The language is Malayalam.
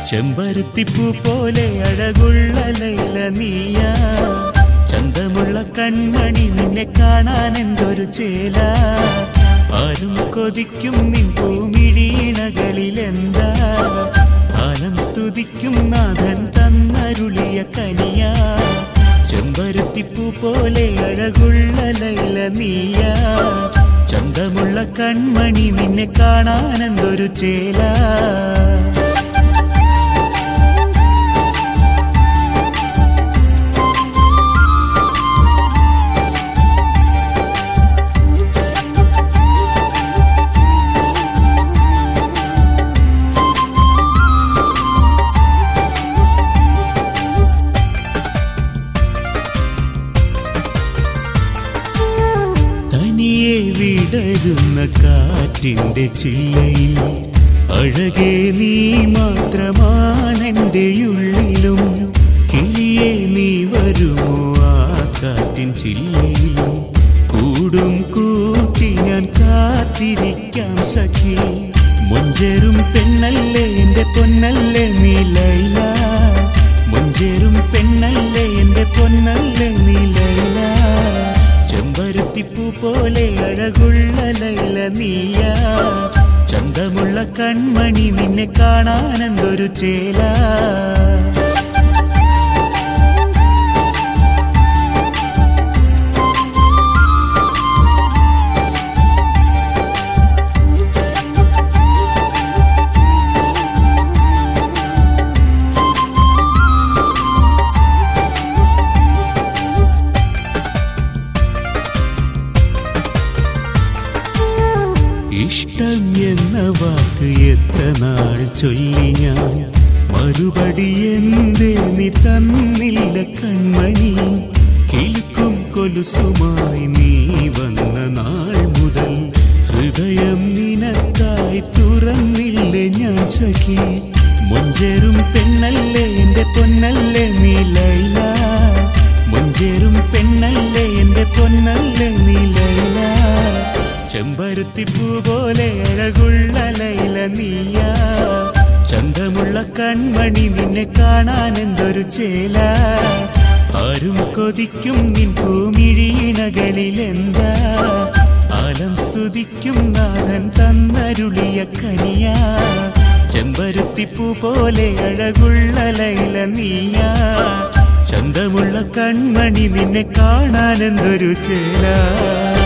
ചെമ്പരുത്തിപ്പൂ പോലെ അഴകുള്ള ലൈല നീയാ ചന്തമുള്ള കൺമണി നിന്നെ കാണാൻ എന്തൊരു ചേല ആരും കൊതിക്കും നിൻ പൂമിഴീണകളിലെന്താ ആലം സ്തുതിക്കും നാഥൻ തന്നരുളിയ കനിയാ ചെമ്പരുത്തിപ്പൂ പോലെ അഴകുള്ള ലൈല നീയാ ചന്തമുള്ള കൺമണി നിന്നെ കാണാൻ എന്തൊരു ചേല തനിയെ വിടരുന്ന കാറ്റിന്റെ ചില്ലയിൽ അഴകേ നീ മാത്രമാണെന്റെ ഉള്ളിലും കിളിയെ നീ വരുമോ ആ കാറ്റിൻ ചില്ലയിലും കൂടും കൂട്ടി ഞാൻ കാത്തിരിക്കാം സഖി മുഞ്ചേറും പെണ്ണല്ലേ എന്റെ പൊന്നല്ലേ നീ ലൈല മുഞ്ചേറും പെണ്ണല്ലേ എന്റെ പൊന്നല്ലേ നീ ലൈല ചെമ്പരുത്തിപ്പൂ പോലെ അഴകുള്ള ലൈല നീയാ ചന്തമുള്ള കൺമണി നിന്നെ കാണാൻ എന്തൊരു ചേല ഇഷ്ടം എന്ന വാക്ക് എത്ര നാൾ ചൊല്ലി ഞാൻ മറുപടി എന്തേ നീ തന്നില്ല കൺമണി കിലുക്കും കൊലുസുമായി നീ വന്ന നാൾ മുതൽ ഹൃദയം നിനക്കായി തുറന്നില്ലേ ഞാൻ സഖി മുഞ്ചേറും പെണ്ണല്ലേ എന്റെ പൊന്നല്ലേ നീ ലൈല മുഞ്ചേറും പെണ്ണല്ലേ എന്റെ പൊന്നല്ലേ നീ ലൈല ചെമ്പരുത്തിപ്പൂ പോലെ അഴകുള്ള ലൈല നീയാ ചന്തമുള്ള കൺമണി നിന്നെ കാണാൻ എന്തൊരു ചേല ആരും കൊതിക്കും നിൻ പൂമിഴീണകളിലെന്താ ആലം സ്തുതിക്കും നാഥൻ തന്നരുളിയ കനിയാ ചെമ്പരുത്തിപ്പൂ പോലെ അഴകുള്ള ലൈല നീയാ ചന്തമുള്ള കൺമണി നിന്നെ കാണാൻ എന്തൊരു ചേല